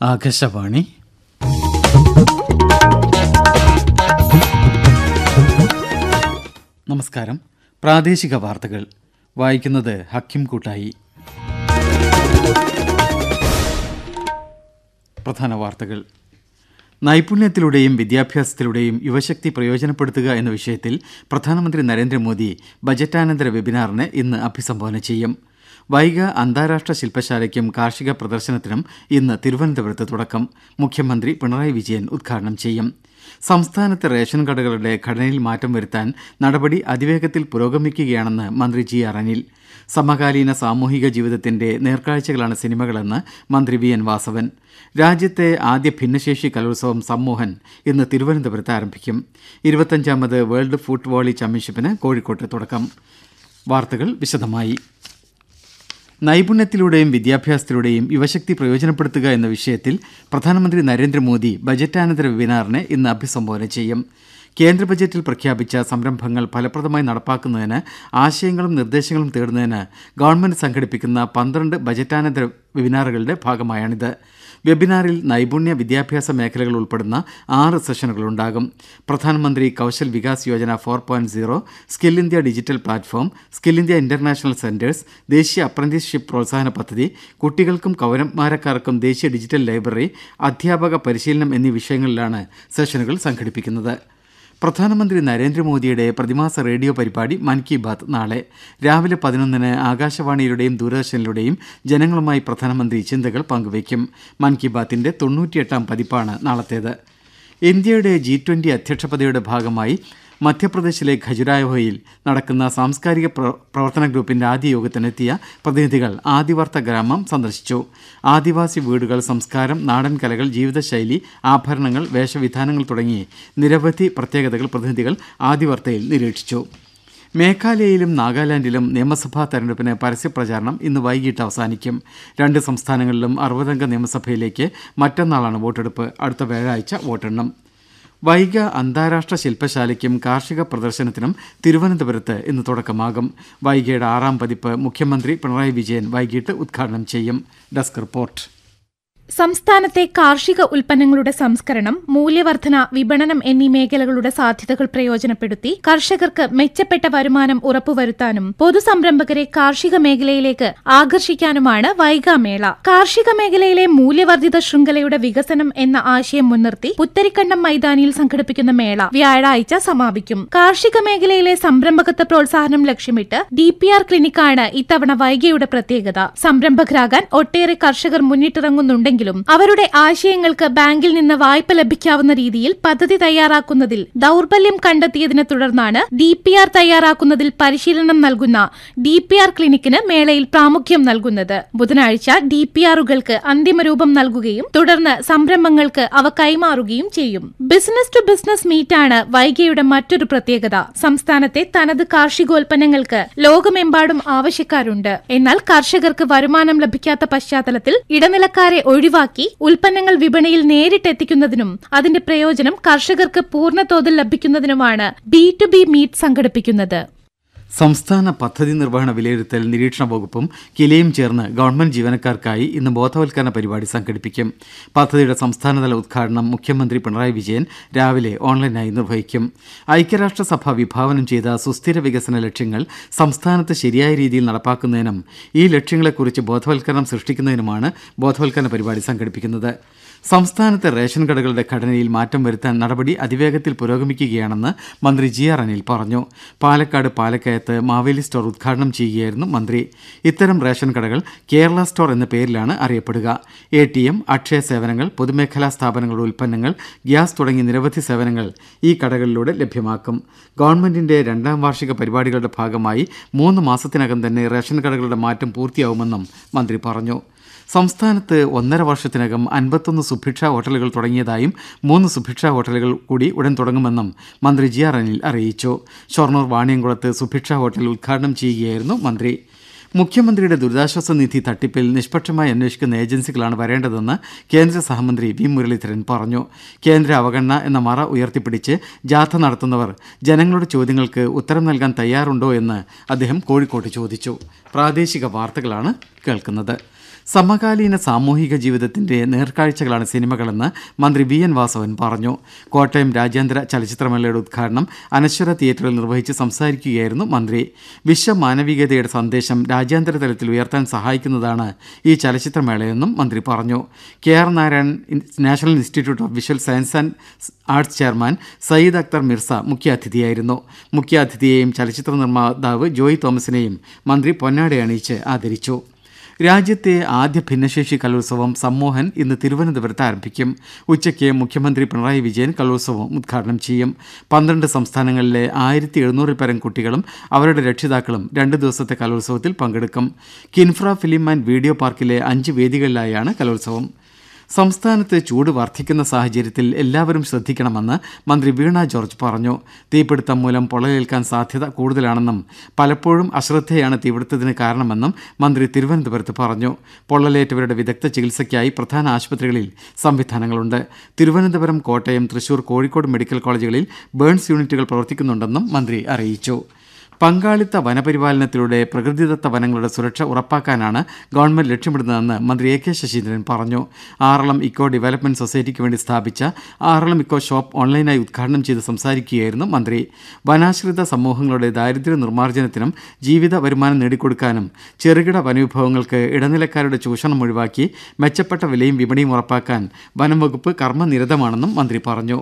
ആകാശവാണി നമസ്കാരം പ്രാദേശിക വാർത്തകൾ വായിക്കുന്നത് ഹക്കിം കൂട്ടായി പ്രധാന വാർത്തകൾ നൈപുണ്യത്തിലൂടെയും വിദ്യാഭ്യാസത്തിലൂടെയും യുവശക്തി പ്രയോജനപ്പെടുത്തുക എന്ന വിഷയത്തിൽ പ്രധാനമന്ത്രി നരേന്ദ്രമോദി ബജറ്റാനന്തര വെബിനാറിനെ ഇന്ന് അഭിസംബോധന ചെയ്യും വൈഗ അന്താരാഷ്ട്ര ശില്പശാലയ്ക്കും കാർഷിക പ്രദർശനത്തിനും ഇന്ന് തിരുവനന്തപുരത്ത് തുടക്കം മുഖ്യമന്ത്രി പിണറായി വിജയൻ ഉദ്ഘാടനം ചെയ്യും സംസ്ഥാനത്തെ റേഷൻ കടകളുടെ ഘടനയിൽ മാറ്റം വരുത്താൻ നടപടി അതിവേഗത്തിൽ പുരോഗമിക്കുകയാണെന്ന് മന്ത്രി ജി ആർ അനിൽ സമകാലീന സാമൂഹിക ജീവിതത്തിന്റെ നേർക്കാഴ്ചകളാണ് സിനിമകളെന്ന് മന്ത്രി വി എൻ വാസവൻ രാജ്യത്തെ ആദ്യ ഭിന്നശേഷി കലോത്സവം സമ്മോഹൻ ഇന്ന് തിരുവനന്തപുരത്ത് ആരംഭിക്കും ഇരുപത്തഞ്ചാമത് വേൾഡ് ഫുട് വോളി ചാമ്പ്യൻഷിപ്പിന് കോഴിക്കോട്ട് തുടക്കം വാർത്തകൾ വിശദമായി നൈപുണ്യത്തിലൂടെയും വിദ്യാഭ്യാസത്തിലൂടെയും യുവശക്തി പ്രയോജനപ്പെടുത്തുക എന്ന വിഷയത്തിൽ പ്രധാനമന്ത്രി നരേന്ദ്രമോദി ബജറ്റാനന്തര വെബിനാറിനെ ഇന്ന് അഭിസംബോധന ചെയ്യും കേന്ദ്ര ബജറ്റിൽ പ്രഖ്യാപിച്ച സംരംഭങ്ങൾ ഫലപ്രദമായി നടപ്പാക്കുന്നതിന് ആശയങ്ങളും നിർദ്ദേശങ്ങളും തേടുന്നതിന് ഗവൺമെന്റ് സംഘടിപ്പിക്കുന്ന പന്ത്രണ്ട് ബജറ്റാനന്തര വെബിനാറുകളുടെ ഭാഗമായാണിത് വെബിനാറിൽ നൈപുണ്യ വിദ്യാഭ്യാസ മേഖലകൾ ഉൾപ്പെടുന്ന ആറ് സെഷനുകളുണ്ടാകും പ്രധാനമന്ത്രി Kaushal Vikas Yojana four point zero skill India digital platform skill India international centres ദേശീയ അപ്രന്റീസ്ഷിപ്പ് പ്രോത്സാഹന പദ്ധതി കുട്ടികൾക്കും കൗരന്മാരക്കാർക്കും ദേശീയ ഡിജിറ്റൽ ലൈബ്രറി അധ്യാപക പരിശീലനം എന്നീ വിഷയങ്ങളിലാണ് സെഷനുകൾ സംഘടിപ്പിക്കുന്നത് പ്രധാനമന്ത്രി നരേന്ദ്രമോദിയുടെ പ്രതിമാസ റേഡിയോ പരിപാടി മൻ കി ബാത് നാളെ രാവിലെ പതിനൊന്നിന് ആകാശവാണിയിലൂടെയും ദൂരദർശനിലൂടെയും ജനങ്ങളുമായി പ്രധാനമന്ത്രി ചിന്തകൾ പങ്കുവയ്ക്കും മൻ കി ബാത്തിന്റെ തൊണ്ണൂറ്റിയെട്ടാം പതിപ്പാണ് നാളത്തേത് ഇന്ത്യയുടെ ജി ട്വന്റി അധ്യക്ഷ പദവിയുടെ ഭാഗമായി മധ്യപ്രദേശിലെ ഖജുരാഹോയിൽ നടക്കുന്ന സാംസ്കാരിക പ്രവർത്തന ഗ്രൂപ്പിന്റെ ആദ്യ യോഗത്തിനെത്തിയ പ്രതിനിധികൾ ആദിവർത്ത ഗ്രാമം സന്ദർശിച്ചു ആദിവാസി വീടുകൾ സംസ്കാരം നാടൻ കലകൾ ജീവിതശൈലി ആഭരണങ്ങൾ വേഷവിധാനങ്ങൾ തുടങ്ങി നിരവധി പ്രത്യേകതകൾ പ്രതിനിധികൾ ആദിവർത്തയിൽ നിരീക്ഷിച്ചു മേഘാലയയിലും നാഗാലാൻഡിലും നിയമസഭാ തെരഞ്ഞെടുപ്പിന് പരസ്യപ്രചാരണം ഇന്ന് വൈകിട്ട് അവസാനിക്കും രണ്ട് സംസ്ഥാനങ്ങളിലും അറുപതംഗ നിയമസഭയിലേക്ക് മറ്റന്നാളാണ് വോട്ടെടുപ്പ് അടുത്ത വ്യാഴാഴ്ച വോട്ടെണ്ണം വൈഗ അന്താരാഷ്ട്ര ശില്പശാലയ്ക്കും കാർഷിക പ്രദർശനത്തിനും തിരുവനന്തപുരത്ത് ഇന്ന് തുടക്കമാകും വൈഗയുടെ ആറാം പതിപ്പ് മുഖ്യമന്ത്രി പിണറായി വിജയൻ വൈകിട്ട് ഉദ്ഘാടനം ചെയ്യും ഡെസ്ക് റിപ്പോർട്ട് സംസ്ഥാനത്തെ കാർഷിക ഉൽപ്പന്നങ്ങളുടെ സംസ്കരണം മൂല്യവർധന വിപണനം എന്നീ മേഖലകളുടെ സാധ്യതകൾ പ്രയോജനപ്പെടുത്തി കർഷകർക്ക് മെച്ചപ്പെട്ട വരുമാനം ഉറപ്പുവരുത്താനും പൊതുസംരംഭകരെ കാർഷിക മേഖലയിലേക്ക് ആകർഷിക്കാനുമാണ് വൈഗാമേള കാർഷിക മേഖലയിലെ മൂല്യവർദ്ധിത ശൃംഖലയുടെ വികസനം എന്ന ആശയം മുൻനിർത്തി പുത്തരിക്കണ്ടം മൈതാനിയിൽ സംഘടിപ്പിക്കുന്ന മേള വ്യാഴാഴ്ച സമാപിക്കും കാർഷിക മേഖലയിലെ സംരംഭകത്വ പ്രോത്സാഹനം ലക്ഷ്യമിട്ട് ഡി പി ആർ ക്ലിനിക്കാണ് ഇത്തവണ വൈഗയുടെ പ്രത്യേകത സംരംഭകരാകാൻ ഒട്ടേറെ കർഷകർ മുന്നിട്ടിറങ്ങുന്നുണ്ടെങ്കിൽ ഉണ്ടെങ്കിലും അവരുടെ ആശയങ്ങൾക്ക് ബാങ്കിൽ നിന്ന് വായ്പ ലഭിക്കാവുന്ന രീതിയിൽ പദ്ധതി തയ്യാറാക്കുന്നതിൽ ദൌർബല്യം കണ്ടെത്തിയതിനെ തുടർന്നാണ് ഡി പി ആർ തയ്യാറാക്കുന്നതിൽ പരിശീലനം നൽകുന്ന ഡി പി ആർ ക്ലിനിക്കിന് മേളയിൽ പ്രാമുഖ്യം നൽകുന്നത് ബുധനാഴ്ച ഡി പി ആറുകൾക്ക് അന്തിമ രൂപം നൽകുകയും തുടർന്ന് സംരംഭങ്ങൾക്ക് അവ കൈമാറുകയും ചെയ്യും ബിസിനസ് ടു ബിസിനസ് മീറ്റാണ് വൈഗയുടെ മറ്റൊരു പ്രത്യേകത സംസ്ഥാനത്തെ തനത് കാർഷികോൽപ്പന്നങ്ങൾക്ക് ലോകമെമ്പാടും ആവശ്യക്കാരുണ്ട് എന്നാൽ കർഷകർക്ക് വരുമാനം ലഭിക്കാത്ത പശ്ചാത്തലത്തിൽ ഇടനിലക്കാരെ ഒഴിവാക്കി ഒഴിവാക്കി ഉൽപ്പന്നങ്ങൾ വിപണിയിൽ നേരിട്ടെത്തിക്കുന്നതിനും അതിന്റെ പ്രയോജനം കർഷകർക്ക് പൂർണ്ണതോതിൽ ലഭിക്കുന്നതിനുമാണ് ബി ടു ബി മീറ്റ് സംഘടിപ്പിക്കുന്നത് സംസ്ഥാന പദ്ധതി നിർവഹണ വിലയിരുത്തൽ നിരീക്ഷണ വകുപ്പും കിലയും ചേർന്ന് ഗവൺമെന്റ് ജീവനക്കാർക്കായി ഇന്ന് ബോധവൽക്കരണ പരിപാടി സംഘടിപ്പിക്കും പദ്ധതിയുടെ സംസ്ഥാനതല ഉദ്ഘാടനം മുഖ്യമന്ത്രി പിണറായി വിജയൻ രാവിലെ ഓൺലൈനായി നിർവഹിക്കും ഐക്യരാഷ്ട്രസഭ വിഭാവനം ചെയ്ത സുസ്ഥിര വികസന ലക്ഷ്യങ്ങൾ സംസ്ഥാനത്ത് ശരിയായ രീതിയിൽ നടപ്പാക്കുന്നതിനും ഈ ലക്ഷ്യങ്ങളെക്കുറിച്ച് ബോധവൽക്കരണം സൃഷ്ടിക്കുന്നതിനുമാണ് ബോധവൽക്കരണ പരിപാടി സംഘടിപ്പിക്കുന്നത് സംസ്ഥാനത്തെ റേഷൻ കടകളുടെ ഘടനയിൽ മാറ്റം വരുത്താൻ നടപടി അതിവേഗത്തിൽ പുരോഗമിക്കുകയാണെന്ന് മന്ത്രി ജി ആർ അനിൽ പറഞ്ഞു പാലക്കാട് പാലക്കയത്ത് മാവേലി സ്റ്റോർ ഉദ്ഘാടനം ചെയ്യുകയായിരുന്നു മന്ത്രി ഇത്തരം റേഷൻ കടകൾ കേരള സ്റ്റോർ എന്ന പേരിലാണ് അറിയപ്പെടുക എ ടി എം അക്ഷയ സേവനങ്ങൾ പൊതുമേഖലാ സ്ഥാപനങ്ങളുടെ ഉൽപ്പന്നങ്ങൾ ഗ്യാസ് തുടങ്ങിയ നിരവധി സേവനങ്ങൾ ഈ കടകളിലൂടെ ലഭ്യമാക്കും ഗവൺമെന്റിന്റെ രണ്ടാം വാർഷിക പരിപാടികളുടെ ഭാഗമായി മൂന്ന് മാസത്തിനകം തന്നെ റേഷൻ കടകളുടെ മാറ്റം പൂർത്തിയാവുമെന്നും മന്ത്രി പറഞ്ഞു സംസ്ഥാനത്ത് ഒന്നര വർഷത്തിനകം അൻപത്തൊന്ന് സുഭിക്ഷ ഹോട്ടലുകൾ തുടങ്ങിയതായും മൂന്ന് സുഭിക്ഷ ഹോട്ടലുകൾ കൂടി ഉടൻ തുടങ്ങുമെന്നും മന്ത്രി ജി ആർ അനിൽ അറിയിച്ചു ഷൊർണൂർ വാണിയംകുളത്ത് സുഭിക്ഷ ഹോട്ടൽ ഉദ്ഘാടനം ചെയ്യുകയായിരുന്നു മന്ത്രി മുഖ്യമന്ത്രിയുടെ ദുരിതാശ്വാസ നിധി തട്ടിപ്പിൽ നിഷ്പക്ഷമായി അന്വേഷിക്കുന്ന ഏജൻസികളാണ് വരേണ്ടതെന്ന് കേന്ദ്ര സഹമന്ത്രി വി മുരളീധരൻ പറഞ്ഞു കേന്ദ്ര അവഗണന എന്ന മറ ഉയർത്തിപ്പിടിച്ച് ജാഥ നടത്തുന്നവർ ജനങ്ങളുടെ ചോദ്യങ്ങൾക്ക് ഉത്തരം നൽകാൻ തയ്യാറുണ്ടോ എന്ന് അദ്ദേഹം കോഴിക്കോട്ട് ചോദിച്ചു പ്രാദേശിക വാർത്തകളാണ് കേൾക്കുന്നത് സമകാലീന സാമൂഹിക ജീവിതത്തിന്റെ നേർക്കാഴ്ചകളാണ് സിനിമകളെന്ന് മന്ത്രി വി എൻ വാസവൻ പറഞ്ഞു കോട്ടയം രാജ്യാന്തര ചലച്ചിത്രമേളയുടെ ഉദ്ഘാടനം അനശ്വര തിയേറ്ററിൽ നിർവഹിച്ച് സംസാരിക്കുകയായിരുന്നു മന്ത്രി വിശ്വമാനവികതയുടെ സന്ദേശം രാജ്യാന്തര തലത്തിൽ ഉയർത്താൻ സഹായിക്കുന്നതാണ് ഈ ചലച്ചിത്രമേളയെന്നും മന്ത്രി പറഞ്ഞു K R Narayanan national institute of visual science and arts chairman Syed Akhtar Mirza മുഖ്യാതിഥിയായിരുന്നു മുഖ്യാതിഥിയെയും ചലച്ചിത്ര നിർമ്മാതാവ് ജോയ് തോമസിനെയും മന്ത്രി പൊന്നാട അണിയിച്ച് ആദരിച്ചു രാജ്യത്തെ ആദ്യ ഭിന്നശേഷി കലോത്സവം സമ്മോഹൻ ഇന്ന് തിരുവനന്തപുരത്ത് ആരംഭിക്കും ഉച്ചയ്ക്ക് മുഖ്യമന്ത്രി പിണറായി വിജയൻ കലോത്സവം ഉദ്ഘാടനം ചെയ്യും പന്ത്രണ്ട് സംസ്ഥാനങ്ങളിലെ ആയിരത്തി എഴുന്നൂറിൽ പരം കുട്ടികളും അവരുടെ രക്ഷിതാക്കളും രണ്ട് ദിവസത്തെ കലോത്സവത്തിൽ പങ്കെടുക്കും കിൻഫ്ര ഫിലിം ആൻഡ് വീഡിയോ പാർക്കിലെ അഞ്ച് വേദികളിലായാണ് കലോത്സവം സംസ്ഥാനത്ത് ചൂട് വർദ്ധിക്കുന്ന സാഹചര്യത്തിൽ എല്ലാവരും ശ്രദ്ധിക്കണമെന്ന് മന്ത്രി വീണ ജോർജ് പറഞ്ഞു തീപിടുത്തം മൂലം പൊള്ളലേൽക്കാൻ സാധ്യത കൂടുതലാണെന്നും പലപ്പോഴും അശ്രദ്ധയാണ് തീപിടുത്തത്തിന് കാരണമെന്നും മന്ത്രി തിരുവനന്തപുരത്ത് പറഞ്ഞു പൊള്ളലേറ്റവരുടെ വിദഗ്ധ ചികിത്സയ്ക്കായി പ്രധാന ആശുപത്രികളിൽ സംവിധാനങ്ങളുണ്ട് തിരുവനന്തപുരം കോട്ടയം തൃശൂർ കോഴിക്കോട് മെഡിക്കൽ കോളേജുകളിൽ ബേൺസ് യൂണിറ്റുകൾ പ്രവർത്തിക്കുന്നുണ്ടെന്നും മന്ത്രി അറിയിച്ചു പങ്കാളിത്ത വനപരിപാലനത്തിലൂടെ പ്രകൃതിദത്ത വനങ്ങളുടെ സുരക്ഷ ഉറപ്പാക്കാനാണ് ഗവൺമെന്റ് ലക്ഷ്യമിടുന്നതെന്ന് മന്ത്രി എ കെ ശശീന്ദ്രൻ പറഞ്ഞു ആറളം ഇക്കോ ഡെവലപ്മെന്റ് സൊസൈറ്റിക്ക് വേണ്ടി സ്ഥാപിച്ച ആറളം ഇക്കോ ഷോപ്പ് ഓൺലൈനായി ഉദ്ഘാടനം ചെയ്ത് സംസാരിക്കുകയായിരുന്നു മന്ത്രി വനാശ്രിത സമൂഹങ്ങളുടെ ദാരിദ്ര്യ നിർമ്മാർജ്ജനത്തിനും ജീവിത വരുമാനം നേടിക്കൊടുക്കാനും ചെറുകിട വനവിഭവങ്ങൾക്ക് ഇടനിലക്കാരുടെ ചൂഷണം ഒഴിവാക്കി മെച്ചപ്പെട്ട വിലയും വിപണിയും ഉറപ്പാക്കാൻ വനം വകുപ്പ് കർമ്മനിരതമാണെന്നും മന്ത്രി പറഞ്ഞു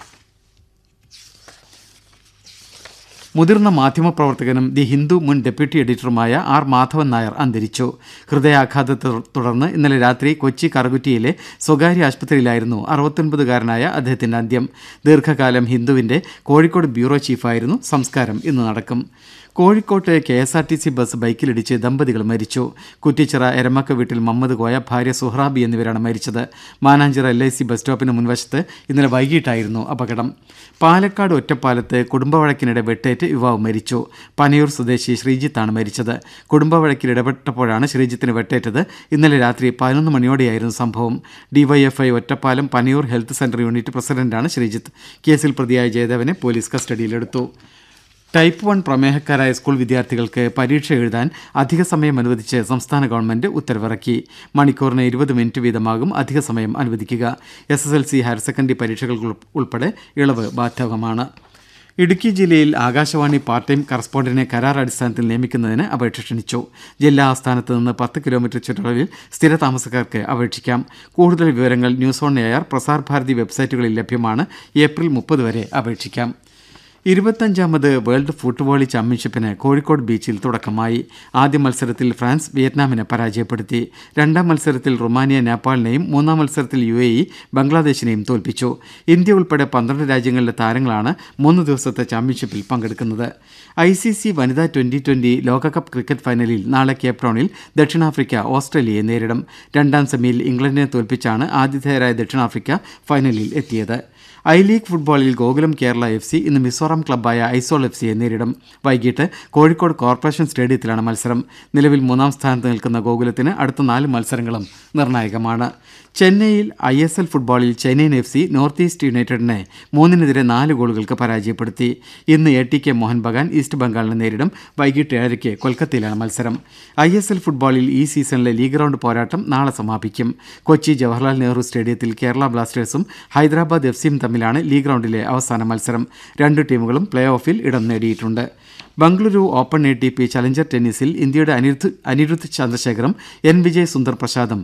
മുതിർന്ന മാധ്യമപ്രവർത്തകനും ദി ഹിന്ദു മുൻ ഡെപ്യൂട്ടി എഡിറ്ററുമായ ആർ മാധവൻ നായർ അന്തരിച്ചു ഹൃദയാഘാതത്തെ തുടർന്ന് ഇന്നലെ രാത്രി കൊച്ചി കറുകുറ്റിയിലെ സ്വകാര്യ ആശുപത്രിയിലായിരുന്നു അറുപത്തൊൻപതുകാരനായ അദ്ദേഹത്തിന്റെ അന്ത്യം ദീർഘകാലം ഹിന്ദുവിന്റെ കോഴിക്കോട് ബ്യൂറോ ചീഫായിരുന്നു സംസ്കാരം ഇന്ന് നടക്കും കോഴിക്കോട്ട് K S R T C bus ബൈക്കിലിടിച്ച് ദമ്പതികൾ മരിച്ചു കുറ്റിച്ചിറ എരമക്ക വീട്ടിൽ മമ്മദ് കോയ ഭാര്യ സുഹ്റാബി എന്നിവരാണ് മരിച്ചത് Mananchira L I C bus സ്റ്റോപ്പിന് മുൻവശത്ത് ഇന്നലെ വൈകിട്ടായിരുന്നു അപകടം പാലക്കാട് ഒറ്റപ്പാലത്ത് കുടുംബവഴക്കിനിടെ വെട്ടേറ്റ് യുവാവ് മരിച്ചു പനയൂർ സ്വദേശി ശ്രീജിത്താണ് മരിച്ചത് കുടുംബവഴക്കിൽ ഇടപെട്ടപ്പോഴാണ് ശ്രീജിത്തിന് വെട്ടേറ്റത് ഇന്നലെ രാത്രി പതിനൊന്ന് മണിയോടെയായിരുന്നു സംഭവം DYFI Ottapalam Panayur health centre unit പ്രസിഡന്റാണ് ശ്രീജിത്ത് കേസിൽ പ്രതിയായ ജയദേവനെ പോലീസ് കസ്റ്റഡിയിലെടുത്തു ടൈപ്പ് വൺ പ്രമേഹക്കാരായ സ്കൂൾ വിദ്യാർത്ഥികൾക്ക് പരീക്ഷ എഴുതാൻ അധിക സമയം അനുവദിച്ച് സംസ്ഥാന ഗവൺമെന്റ് ഉത്തരവിറക്കി മണിക്കൂറിന് ഇരുപത് മിനിറ്റ് വീതമാകും അധിക സമയം അനുവദിക്കുക S S L C higher secondary പരീക്ഷകൾക്ക് ഉൾപ്പെടെ ഇളവ് ബാധകമാണ് ഇടുക്കി ജില്ലയിൽ ആകാശവാണി പാർട്ട് ടൈം കറസ്പോണ്ടന്റിനെ കരാർ അടിസ്ഥാനത്തിൽ നിയമിക്കുന്നതിന് അപേക്ഷ ക്ഷണിച്ചു ജില്ലാ ആസ്ഥാനത്ത് നിന്ന് പത്ത് കിലോമീറ്റർ ചുറ്റളവിൽ സ്ഥിര താമസക്കാർക്ക് അപേക്ഷിക്കാം കൂടുതൽ വിവരങ്ങൾ news on air Prasar Bharati വെബ്സൈറ്റുകളിൽ ലഭ്യമാണ് ഏപ്രിൽ മുപ്പത് വരെ അപേക്ഷിക്കാം ഇരുപത്തഞ്ചാമത് വേൾഡ് ഫുട്ബോളി ചാമ്പ്യൻഷിപ്പിന് കോഴിക്കോട് ബീച്ചിൽ തുടക്കമായി ആദ്യ മത്സരത്തിൽ ഫ്രാൻസ് വിയറ്റ്നാമിനെ പരാജയപ്പെടുത്തി രണ്ടാം മത്സരത്തിൽ റുമാനിയ നേപ്പാളിനെയും മൂന്നാം മത്സരത്തിൽ യു എ ഇ ബംഗ്ലാദേശിനെയും തോൽപ്പിച്ചു ഇന്ത്യ ഉൾപ്പെടെ പന്ത്രണ്ട് രാജ്യങ്ങളിലെ താരങ്ങളാണ് മൂന്ന് ദിവസത്തെ ചാമ്പ്യൻഷിപ്പിൽ പങ്കെടുക്കുന്നത് ഐ സി സി വനിതാ ട്വന്റി ട്വന്റി ലോകകപ്പ് ക്രിക്കറ്റ് ഫൈനലിൽ നാളെ കേപ്ടൗണിൽ ദക്ഷിണാഫ്രിക്ക ഓസ്ട്രേലിയയെ നേരിടും രണ്ടാം സെമിയിൽ ഇംഗ്ലണ്ടിനെ തോൽപ്പിച്ചാണ് ആതിഥേയരായ ദക്ഷിണാഫ്രിക്ക ഫൈനലിൽ എത്തിയത് ഐ ലീഗ് ഫുട്ബോളിൽ ഗോകുലം കേരള എഫ് സി ഇന്ന് മിസോറാം ക്ലബ്ബായ ഐസോൾ എഫ് സിയെ നേരിടും വൈകിട്ട് കോഴിക്കോട് കോർപ്പറേഷൻ സ്റ്റേഡിയത്തിലാണ് മത്സരം നിലവിൽ മൂന്നാം സ്ഥാനത്ത് നിൽക്കുന്ന ഗോകുലത്തിന് അടുത്ത നാല് മത്സരങ്ങളും നിർണായകമാണ് ചെന്നൈയിൽ ഐ എസ് എൽ ഫുട്ബോളിൽ Chennaiyin F C North East യുണൈറ്റഡിനെ മൂന്നിനെതിരെ നാല് ഗോളുകൾക്ക് പരാജയപ്പെടുത്തി ഇന്ന് A T K Mohun Bagan East ബംഗാളിനെ നേരിടും വൈകിട്ട് ഏഴരയ്ക്ക് കൊൽക്കത്തയിലാണ് മത്സരം ഐ എസ് എൽ ഫുട്ബോളിൽ ഈ സീസണിലെ ലീഗ് റൗണ്ട് പോരാട്ടം നാളെ സമാപിക്കും കൊച്ചി ജവഹർലാൽ നെഹ്റു സ്റ്റേഡിയത്തിൽ കേരള ബ്ലാസ്റ്റേഴ്സും ഹൈദരാബാദ് എഫ് സിയും തമ്മിലാണ് ലീഗ് റൗണ്ടിലെ അവസാന മത്സരം രണ്ട് ടീമുകളും പ്ലേ ഓഫിൽ ഇടം നേടിയിട്ടുണ്ട് Bengaluru open A T P challenger ടെന്നീസിൽ ഇന്ത്യയുടെ അനിരുദ്ധ് അനിരുദ്ധ് ചന്ദ്രശേഖറും എൻ വിജയ് സുന്ദർ പ്രസാദും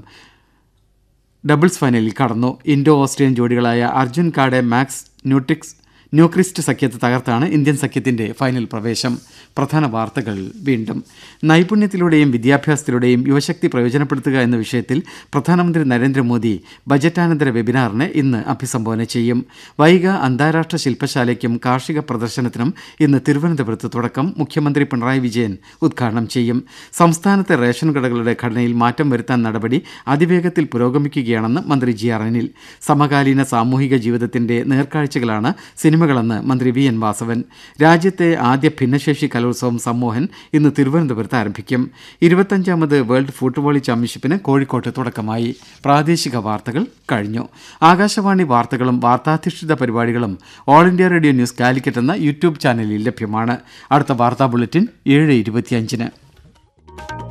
ഡബിൾസ് ഫൈനലിൽ കടന്നു ഇൻഡോ ഓസ്ട്രിയൻ ജോഡികളായ അർജുൻ കാടെ മാക്സ് ന്യൂട്രിക്സ് ന്യൂക്രിസ്റ്റ് സഖ്യത്തെ തകർത്താണ് ഇന്ത്യൻ സഖ്യത്തിന്റെ ഫൈനൽ പ്രവേശം പ്രധാന വാർത്തകൾ വീണ്ടും നൈപുണ്യത്തിലൂടെയും വിദ്യാഭ്യാസത്തിലൂടെയും യുവശക്തി പ്രയോജനപ്പെടുത്തുക എന്ന വിഷയത്തിൽ പ്രധാനമന്ത്രി നരേന്ദ്രമോദി ബജറ്റാനന്തര വെബിനാറിനെ ഇന്ന് അഭിസംബോധന ചെയ്യും വൈഗ അന്താരാഷ്ട്ര ശില്പശാലയ്ക്കും കാർഷിക പ്രദർശനത്തിനും ഇന്ന് തിരുവനന്തപുരത്ത് തുടക്കം മുഖ്യമന്ത്രി പിണറായി വിജയൻ ഉദ്ഘാടനം ചെയ്യും സംസ്ഥാനത്തെ റേഷൻ കടകളുടെ ഘടനയിൽ മാറ്റം വരുത്താൻ നടപടി അതിവേഗത്തിൽ പുരോഗമിക്കുകയാണെന്ന് മന്ത്രി ജി ആർ അനിൽ സമകാലീന സാമൂഹിക ജീവിതത്തിന്റെ നേർക്കാഴ്ചകളാണ് സിനിമകളെന്ന് മന്ത്രി വി എൻ വാസവൻ രാജ്യത്തെ ആദ്യ ഭിന്നശേഷി കലോത്സവം സമ്മോഹൻ ഇന്ന് തിരുവനന്തപുരത്ത് ആരംഭിക്കും ഇരുപത്തഞ്ചാമത് വേൾഡ് ഫുട്ബോളി ചാമ്പ്യൻഷിപ്പിന് കോഴിക്കോട്ട് തുടക്കമായി പ്രാദേശിക വാർത്തകൾ കഴിഞ്ഞു ആകാശവാണി വാർത്തകളും വാർത്താധിഷ്ഠിത പരിപാടികളും all India radio news Calicut എന്ന യൂട്യൂബ് ചാനലിൽ ലഭ്യമാണ് അടുത്ത വാർത്താ ബുള്ളറ്റിൻ ഏഴ് ഇരുപത്തിയഞ്ചിന്